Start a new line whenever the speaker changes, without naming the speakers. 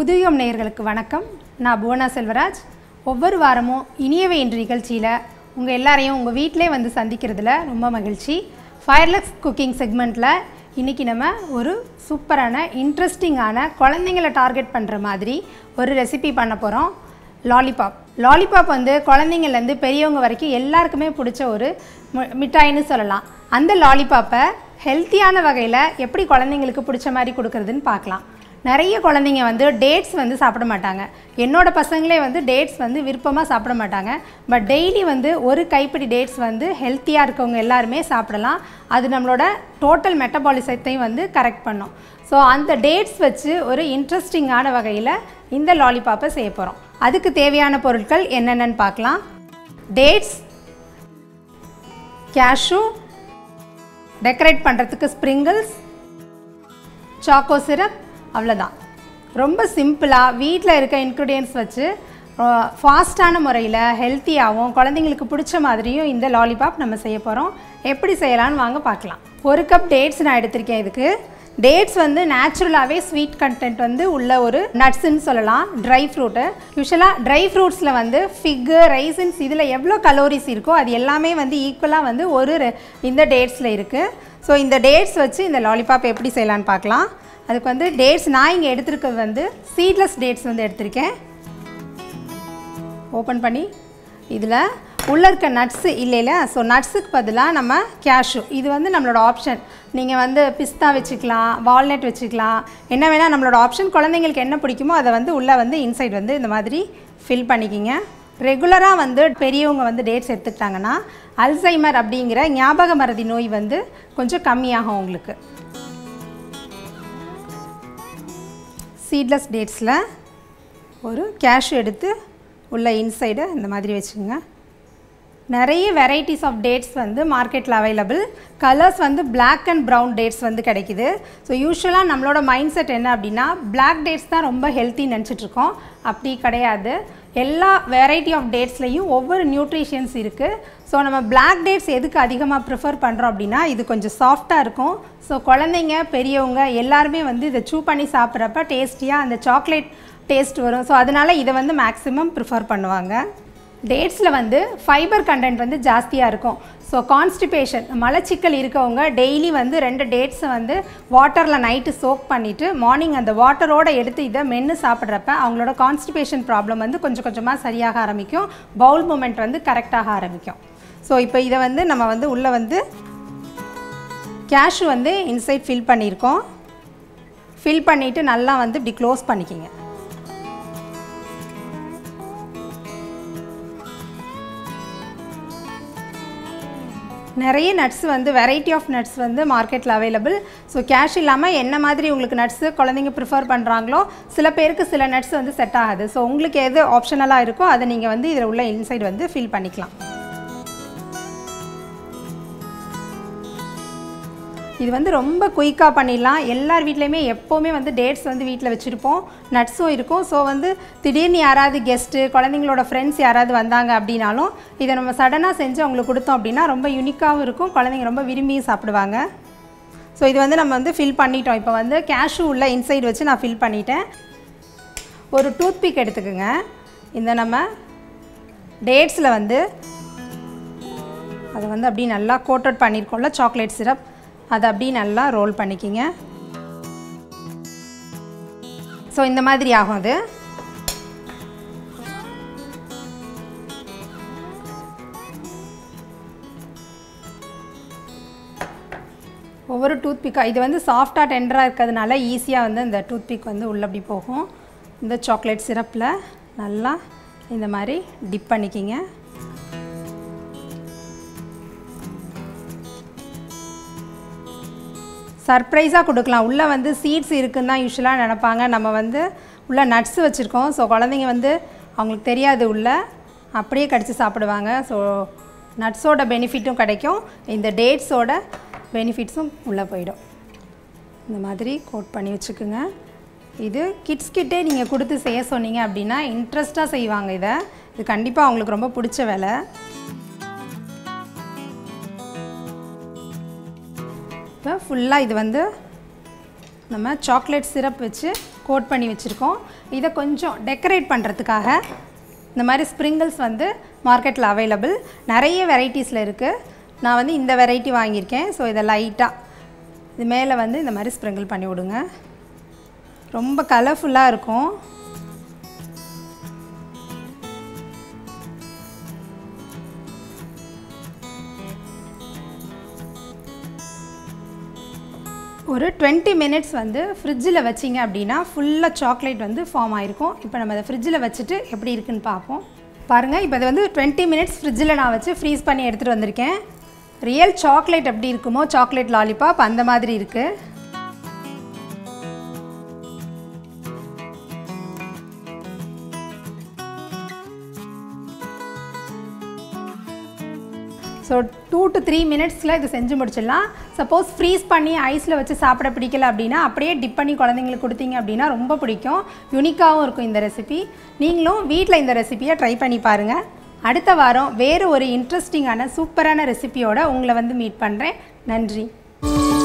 புதுயுகம் நேயர்களுக்கு வணக்கம் நான் புவனா செல்வராஜ் ஒவ்வொரு வாரமும் இனியவை என்ற நிகழ்ச்சியில் உங்கள் எல்லாரையும் உங்கள் வீட்டிலே வந்து சந்திக்கிறதுல ரொம்ப மகிழ்ச்சி ஃபயர்லெக்ஸ் குக்கிங் செக்மெண்ட்டில் இன்றைக்கி நம்ம ஒரு சூப்பரான இன்ட்ரெஸ்டிங்கான குழந்தைங்கள டார்கெட் பண்ணுற மாதிரி ஒரு ரெசிபி பண்ண போகிறோம் லாலிபாப் லாலிபாப் வந்து குழந்தைங்கள்லேருந்து பெரியவங்க வரைக்கும் எல்லாருக்குமே பிடிச்ச ஒரு மு- மிட்டாய்னு சொல்லலாம் அந்த லாலிபாப்பை ஹெல்த்தியான வகையில் எப்படி குழந்தைங்களுக்கு பிடிச்ச மாதிரி கொடுக்குறதுன்னு பார்க்கலாம் நிறைய குழந்தைங்க வந்து டேட்ஸ் வந்து சாப்பிட மாட்டாங்க என்னோட பசங்களே வந்து டேட்ஸ் வந்து விருப்பமாக சாப்பிட மாட்டாங்க பட் டெய்லி வந்து ஒரு கைப்பிடி டேட்ஸ் வந்து ஹெல்த்தியாக இருக்கவங்க எல்லாருமே சாப்பிடலாம் அது நம்மளோட டோட்டல் மெட்டபாலிசத்தையும் வந்து கரெக்ட் பண்ணும் ஸோ அந்த டேட்ஸ் வச்சு ஒரு இன்ட்ரெஸ்டிங்கான வகையில் இந்த லாலிபாப்பை செய்ய போகிறோம் அதுக்கு தேவையான பொருட்கள் என்னென்னன்னு பார்க்கலாம் டேட்ஸ் கேஷ்யூ டெக்கரேட் பண்ணுறதுக்கு ஸ்ப்ரிங்கிள்ஸ் சாக்கோ சிரப் அவ்வளோதான் ரொம்ப சிம்பிளாக வீட்டில் இருக்க இன்க்ரீடியன்ஸ் வச்சு ஃபாஸ்ட்டான முறையில் ஹெல்த்தியாகவும் குழந்தைங்களுக்கு பிடிச்ச மாதிரியும் இந்த லாலிபாப் நம்ம செய்ய போகிறோம் எப்படி செய்யலாம்னு வாங்க பார்க்கலாம் ஒரு கப் டேட்ஸ் நான் எடுத்திருக்கேன் இதுக்கு டேட்ஸ் வந்து நேச்சுரலாகவே ஸ்வீட் கண்டென்ட் வந்து உள்ள ஒரு நட்ஸுன்னு சொல்லலாம் ட்ரை ஃப்ரூட்டு யூஸ்வலாக ட்ரை ஃப்ரூட்ஸில் வந்து ஃபிக்கு ரைசின்ஸ் இதில் எவ்வளோ கலோரிஸ் இருக்கோ அது எல்லாமே வந்து ஈக்குவலாக வந்து ஒரு re- இந்த டேட்ஸில் இருக்குது ஸோ இந்த டேட்ஸ் வச்சு இந்த லாலிபாப் எப்படி செய்யலான்னு பார்க்கலாம் அதுக்கு வந்து டேட்ஸ் நான் இங்கே எடுத்திருக்கிறது வந்து சீட்லெஸ் டேட்ஸ் வந்து எடுத்திருக்கேன் ஓப்பன் பண்ணி இதில் உள்ளே இருக்க நட்ஸு இல்லைல்ல ஸோ நட்ஸுக்கு பதிலாக நம்ம கேஷ்யூ இது வந்து நம்மளோட ஆப்ஷன் நீங்கள் வந்து பிஸ்தா வச்சுக்கலாம் வால்நட் வச்சுக்கலாம் என்ன வேணால் நம்மளோட ஆப்ஷன் குழந்தைங்களுக்கு என்ன பிடிக்குமோ அதை வந்து உள்ளே வந்து இன்சைட் வந்து இந்த மாதிரி ஃபில் பண்ணிக்கிங்க ரெகுலராக வந்து பெரியவங்க வந்து டேட்ஸ் எடுத்துக்கிட்டாங்கன்னா அல்சைமர் அப்படிங்கிற ஞாபக மறதி நோய் வந்து கொஞ்சம் கம்மியாகும் உங்களுக்கு சீட்லெஸ் டேட்ஸில் ஒரு கேஷ்யூ எடுத்து உள்ள இன்சைடு இந்த மாதிரி வச்சுக்கோங்க நிறைய வெரைட்டிஸ் ஆஃப் டேட்ஸ் வந்து மார்க்கெட்டில் அவைலபிள் கலர்ஸ் வந்து Black அண்ட் ப்ரௌன் டேட்ஸ் வந்து கிடைக்குது ஸோ யூஸ்வலாக நம்மளோட மைண்ட் செட் என்ன அப்படின்னா Black டேட்ஸ் தான் ரொம்ப ஹெல்த்தின்னு நினச்சிட்ருக்கோம் அப்படி கிடையாது எல்லா வெரைட்டி ஆஃப் டேட்ஸ்லையும் ஒவ்வொரு நியூட்ரிஷன்ஸ் இருக்குது ஸோ நம்ம Black டேட்ஸ் எதுக்கு அதிகமாக ப்ரிஃபர் பண்ணுறோம் அப்படின்னா இது கொஞ்சம் சாஃப்டாக இருக்கும் ஸோ குழந்தைங்க பெரியவங்க எல்லாருமே வந்து இதை சூ பண்ணி சாப்பிட்றப்ப டேஸ்டியாக அந்த சாக்லேட் டேஸ்ட் வரும் ஸோ அதனால் இதை வந்து மேக்ஸிமம் ப்ரிஃபர் பண்ணுவாங்க டேட்ஸில் வந்து ஃபைபர் கண்டென்ட் வந்து ஜாஸ்தியாக இருக்கும் ஸோ கான்ஸ்டிபேஷன் மலச்சிக்கல் இருக்கவங்க டெய்லி வந்து ரெண்டு டேட்ஸை வந்து வாட்டரில் நைட்டு சோக் பண்ணிவிட்டு மார்னிங் அந்த வாட்டரோடு எடுத்து இதை மென்று சாப்பிட்றப்ப அவங்களோட கான்ஸ்டிபேஷன் ப்ராப்ளம் வந்து கொஞ்சம் கொஞ்சமாக சரியாக ஆரம்பிக்கும் பவுல் மூமெண்ட் வந்து கரெக்டாக ஆரம்பிக்கும் ஸோ இப்போ இதை வந்து நம்ம வந்து உள்ளே வந்து கேஷ் வந்து இன்சைட் ஃபில் பண்ணியிருக்கோம் ஃபில் பண்ணிவிட்டு நல்லா வந்து இப்படி க்ளோஸ் பண்ணிக்கிங்க நிறைய நட்ஸ் வந்து வெரைட்டி ஆஃப் நட்ஸ் வந்து மார்க்கெட்டில் அவைலபிள் ஸோ கேஷ் இல்லாமல் என்ன மாதிரி உங்களுக்கு நட்ஸு குழந்தைங்க ப்ரிஃபர் பண்ணுறாங்களோ சில பேருக்கு சில நட்ஸ் வந்து செட் ஆகாது ஸோ உங்களுக்கு எது ஆப்ஷனலாக இருக்கோ அதை நீங்கள் வந்து இதில் உள்ள இன்சைட் வந்து ஃபில் பண்ணிக்கலாம் இது வந்து ரொம்ப குயிக்காக பண்ணிடலாம் எல்லார் வீட்லேயுமே எப்போவுமே வந்து டேட்ஸ் வந்து வீட்டில் வச்சுருப்போம் நட்ஸும் இருக்கும் ஸோ வந்து திடீர்னு யாராவது கெஸ்ட்டு குழந்தைங்களோட ஃப்ரெண்ட்ஸ் யாராவது வந்தாங்க அப்படின்னாலும் இதை நம்ம சடனாக செஞ்சு அவங்களுக்கு கொடுத்தோம் அப்படின்னா ரொம்ப யூனிக்காகவும் இருக்கும் குழந்தைங்க ரொம்ப விரும்பியும் சாப்பிடுவாங்க ஸோ இது வந்து நம்ம வந்து ஃபில் பண்ணிட்டோம் இப்போ வந்து கேஷ்யூ உள்ள இன்சைடு வச்சு நான் ஃபில் பண்ணிட்டேன் ஒரு டூத்பிக் எடுத்துக்கோங்க இந்த நம்ம டேட்ஸில் வந்து அதை வந்து அப்படியே நல்லா கோட்டட் பண்ணியிருக்கோம்ல சாக்லேட் சிரப் அதை அப்படியே நல்லா ரோல் பண்ணிக்கிங்க ஸோ இந்த மாதிரி ஆகும் அது ஒவ்வொரு டூத்பிக்காக இது வந்து சாஃப்டாக டெண்டராக இருக்கிறதுனால ஈஸியாக வந்து இந்த டூத்பிக் வந்து உள்ள அப்படி போகும் இந்த சாக்லேட் சிரப்பில் நல்லா இந்த மாதிரி டிப் பண்ணிக்கிங்க சர்ப்ரைஸாக கொடுக்கலாம் உள்ளே வந்து சீட்ஸ் இருக்குன்னு தான் யூஸ்வலாக நினப்பாங்க நம்ம வந்து உள்ளே நட்ஸ் வச்சுருக்கோம் ஸோ குழந்தைங்க வந்து அவங்களுக்கு தெரியாது உள்ள அப்படியே கடித்து சாப்பிடுவாங்க ஸோ நட்ஸோட பெனிஃபிட்டும் கிடைக்கும் இந்த டேட்ஸோட பெனிஃபிட்ஸும் உள்ளே போயிடும் இந்த மாதிரி கோட் பண்ணி வச்சுக்குங்க இது கிட்ஸ் கிட்டே நீங்கள் கொடுத்து செய்ய சொன்னீங்க அப்படின்னா இன்ட்ரெஸ்ட்டாக செய்வாங்க இதை இது கண்டிப்பாக அவங்களுக்கு ரொம்ப பிடிச்ச வேலை இப்போ ஃபுல்லாக இது வந்து நம்ம சாக்லேட் சிரப் வச்சு கோட் பண்ணி வச்சுருக்கோம் இதை கொஞ்சம் டெக்கரேட் பண்ணுறதுக்காக இந்த மாதிரி ஸ்ப்ரிங்கிள்ஸ் வந்து மார்க்கெட்டில் அவைலபிள் நிறைய வெரைட்டிஸில் இருக்குது நான் வந்து இந்த வெரைட்டி வாங்கியிருக்கேன் ஸோ இதை லைட்டாக இது மேலே வந்து இந்த மாதிரி ஸ்ப்ரிங்கிள் பண்ணி விடுங்க ரொம்ப கலர்ஃபுல்லாக இருக்கும் ஒரு டுவெண்ட்டி மினிட்ஸ் வந்து ஃப்ரிட்ஜில் வச்சிங்க அப்படின்னா ஃபுல்லாக சாக்லேட் வந்து ஃபார்ம் ஆகிருக்கும் இப்போ நம்ம அதை ஃப்ரிட்ஜில் வச்சுட்டு எப்படி இருக்குன்னு பார்ப்போம் பாருங்கள் இப்போ இது வந்து டுவெண்ட்டி மினிட்ஸ் ஃப்ரிட்ஜில் நான் வச்சு ஃப்ரீஸ் பண்ணி எடுத்துகிட்டு வந்திருக்கேன் ரியல் சாக்லேட் எப்படி இருக்குமோ சாக்லேட் லாலிபாப் அந்த மாதிரி இருக்குது ஸோ டூ டு த்ரீ மினிட்ஸில் இது செஞ்சு முடிச்சிடலாம் சப்போஸ் ஃப்ரீஸ் பண்ணி ஐஸில் வச்சு சாப்பிட பிடிக்கல அப்படின்னா அப்படியே டிப் பண்ணி குழந்தைங்களுக்கு கொடுத்தீங்க அப்படின்னா ரொம்ப பிடிக்கும் யூனிக்காகவும் இருக்கும் இந்த ரெசிபி நீங்களும் வீட்டில் இந்த ரெசிபியை ட்ரை பண்ணி பாருங்கள் அடுத்த வாரம் வேறு ஒரு இன்ட்ரெஸ்டிங்கான சூப்பரான ரெசிபியோட உங்களை வந்து மீட் பண்ணுறேன் நன்றி